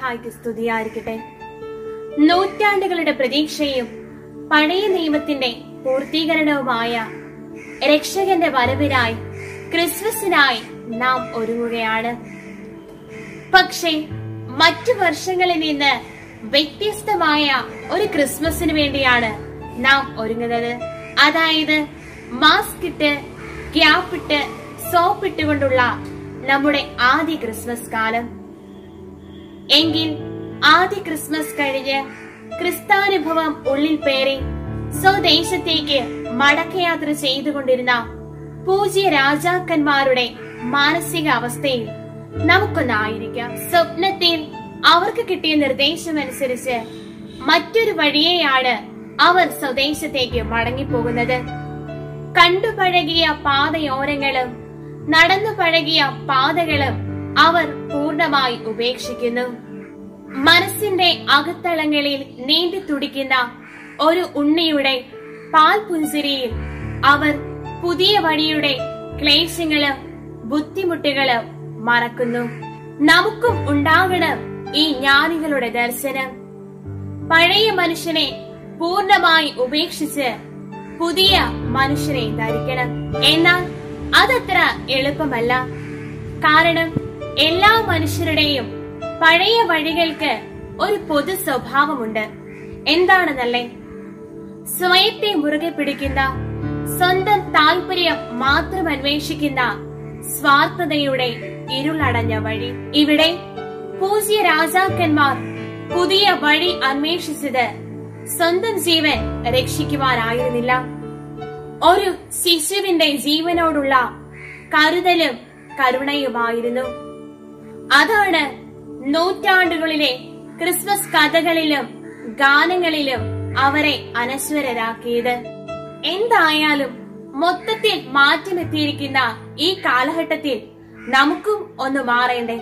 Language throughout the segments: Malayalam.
മിശിഹായ്ക്ക് സ്തുതിയായിരിക്കട്ടെ നൂറ്റാണ്ടുകളുടെ പ്രതീക്ഷയും പഴയ നിയമത്തിന്റെ പൂർത്തീകരണവുമായ രക്ഷകന്റെ വരവിനായി ക്രിസ്മസിനായി നാം ഒരുങ്ങുകയാണ് പക്ഷേ മറ്റു വർഷങ്ങളിൽ നിന്ന് വ്യത്യസ്തമായ ഒരു ക്രിസ്മസിന് വേണ്ടിയാണ് നാം ഒരുങ്ങുന്നത് അതായത് മാസ്ക് ഇട്ട് ഗ്യാപ്പ് ഇട്ട് സോപ്പ് ഇട്ടുകൊണ്ടുള്ള നമ്മുടെ ആദ്യ ക്രിസ്മസ് കാലം എങ്കിൽ ആദ്യ ക്രിസ്മസ് കഴിഞ്ഞ് ക്രിസ്താനുഭവം ഉള്ളിൽ പേറി സ്വദേശത്തേക്ക് മടക്കയാത്ര ചെയ്തുകൊണ്ടിരുന്ന പൂജ്യ രാജാക്കന്മാരുടെ മാനസിക അവസ്ഥയിൽ നമുക്കൊന്നായിരിക്കാം സ്വപ്നത്തിൽ അവർക്ക് കിട്ടിയ നിർദ്ദേശമനുസരിച്ച് മറ്റൊരു വഴിയെയാണ് അവർ സ്വദേശത്തേക്ക് മടങ്ങിപ്പോകുന്നത് കണ്ടു പഴകിയ പാതയോരങ്ങളും നടന്നു പഴകിയ പാതകളും അവർ പൂർണ്ണമായി ഉപേക്ഷിക്കുന്നു മനസ്സിന്റെ അകത്തളങ്ങളിൽ നീണ്ടു തുടിക്കുന്ന ഒരു ഉണ്ണിയുടെ പാൽപുൻസിരിയിൽ അവർ പുതിയ വഴിയുടെ ക്ലേശങ്ങളും ബുദ്ധിമുട്ടുകളും മറക്കുന്നു നമുക്കും ഉണ്ടാകണം ഈ ജ്ഞാനികളുടെ ദർശനം പഴയ മനുഷ്യനെ പൂർണ്ണമായി ഉപേക്ഷിച്ച് പുതിയ മനുഷ്യനെ ധരിക്കണം എന്നാൽ അതത്ര എളുപ്പമല്ല കാരണം എല്ലാ മനുഷ്യരുടെയും പഴയ വഴികൾക്ക് ഒരു പൊതു സ്വഭാവമുണ്ട് എന്താണെന്നല്ലേ സ്വയത്തെ മുറുകെ പിടിക്കുന്ന സ്വന്തം താല്പര്യം മാത്രം അന്വേഷിക്കുന്ന സ്വാർത്ഥതയുടെ ഇരുളടഞ്ഞ വഴി ഇവിടെ പൂജ്യ രാജാക്കന്മാർ പുതിയ വഴി അന്വേഷിച്ചത് സ്വന്തം ജീവൻ രക്ഷിക്കുവാനായിരുന്നില്ല ഒരു ശിശുവിന്റെ ജീവനോടുള്ള കരുതലും കരുണയുമായിരുന്നു അതാണ് നൂറ്റാണ്ടുകളിലെ ക്രിസ്മസ് കഥകളിലും ഗാനങ്ങളിലും അവരെ അനശ്വരരാക്കിയത് എന്തായാലും മൊത്തത്തിൽ മാറ്റമെത്തിയിരിക്കുന്ന ഈ കാലഘട്ടത്തിൽ നമുക്കും ഒന്ന് മാറേണ്ടേ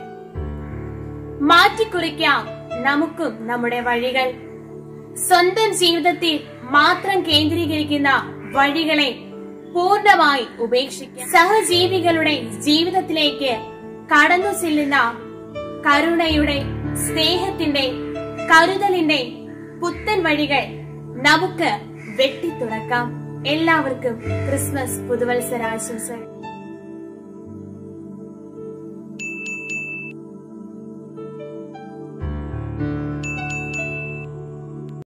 മാറ്റിക്കുറിക്കാം നമുക്കും നമ്മുടെ വഴികൾ സ്വന്തം ജീവിതത്തിൽ മാത്രം കേന്ദ്രീകരിക്കുന്ന വഴികളെ പൂർണ്ണമായി ഉപേക്ഷിക്കാം സഹജീവികളുടെ ജീവിതത്തിലേക്ക് കടന്നു ചെല്ലുന്ന കരുണയുടെ സ്നേഹത്തിന്റെ കരുതലിന്റെ പുത്തൻ വഴികൾ നമുക്ക് വെട്ടിത്തുറക്കാം എല്ലാവർക്കും ക്രിസ്മസ് പുതുവത്സരാശംസകൾ